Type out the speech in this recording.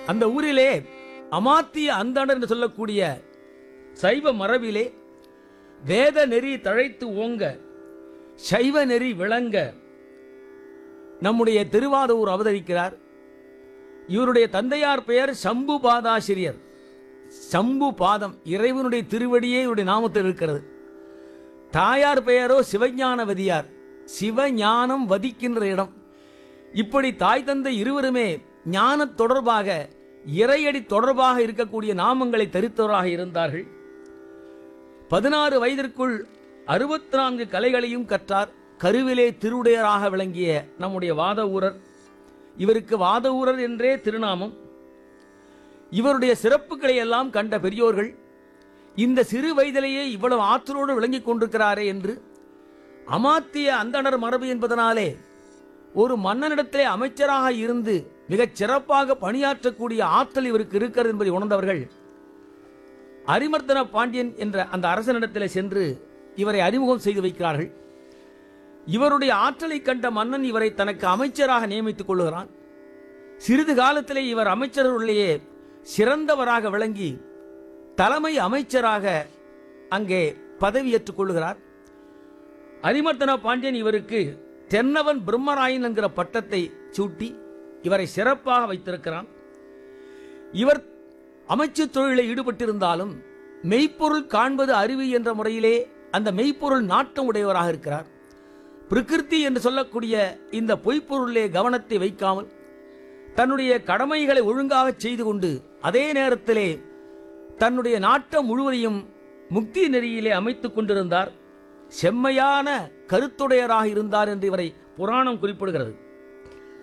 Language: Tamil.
அந்த ஊரிலே அமாத்திய அந்தணர் என்று சொல்லக்கூடிய சைவ மரபிலே வேத நெறி தழைத்து ஓங்க சைவ நெறி விளங்க நம்முடைய திருவாதூர் அவதரிக்கிறார் இவருடைய தந்தையார் பெயர் சம்பு பாதாசிரியர் சம்பு பாதம் இறைவனுடைய திருவடியே இவருடைய நாமத்தில் இருக்கிறது தாயார் பெயரோ சிவஞானவதியார் சிவஞானம் வதிக்கின்ற இடம் இப்படி தாய் தந்தை இருவருமே ஞான தொடர்பாக இறையடி தொடர்பாக இருக்கக்கூடிய நாமங்களை தரித்தவராக இருந்தார்கள் பதினாறு வயதிற்குள் அறுபத்தி நான்கு கலைகளையும் கற்றார் கருவிலே திருவுடையராக விளங்கிய நம்முடைய வாத ஊரர் இவருக்கு வாத ஊரர் என்றே திருநாமம் இவருடைய சிறப்புகளை எல்லாம் கண்ட பெரியோர்கள் இந்த சிறு வயதிலேயே இவ்வளவு ஆற்றலோடு விளங்கிக் கொண்டிருக்கிறாரே என்று அமாத்திய அந்தணர் மரபு என்பதனாலே ஒரு மன்னனிடத்திலே அமைச்சராக இருந்து மிகச் சிறப்பாக பணியாற்றக்கூடிய ஆற்றல் இவருக்கு இருக்கிறது என்பதை உணர்ந்தவர்கள் அரிமர்தன பாண்டியன் என்ற அந்த அரசனிடத்திலே சென்று இவரை அறிமுகம் செய்து வைக்கிறார்கள் இவருடைய ஆற்றலை கண்ட மன்னன் இவரை தனக்கு அமைச்சராக நியமித்துக் கொள்ளுகிறான் சிறிது காலத்திலே இவர் அமைச்சர்களுடைய சிறந்தவராக விளங்கி தலைமை அமைச்சராக அங்கே பதவியேற்றுக் கொள்ளுகிறார் அரிமர்தன பாண்டியன் இவருக்கு தென்னவன் பிரம்மராயன் என்கிற பட்டத்தை சூட்டி இவரை சிறப்பாக வைத்திருக்கிறான் இவர் அமைச்சு தொழிலில் ஈடுபட்டிருந்தாலும் மெய்ப்பொருள் காண்பது அறிவு என்ற முறையிலே அந்த மெய்ப்பொருள் நாட்டம் உடையவராக இருக்கிறார் பிரகிருதி என்று சொல்லக்கூடிய இந்த பொய்ப்பொருளிலே கவனத்தை வைக்காமல் தன்னுடைய கடமைகளை ஒழுங்காக செய்து கொண்டு அதே நேரத்திலே தன்னுடைய நாட்டம் முழுவதையும் முக்தி நெறியிலே அமைத்துக் கொண்டிருந்தார் செம்மையான கருத்துடையராக இருந்தார் என்று இவரை புராணம் குறிப்பிடுகிறது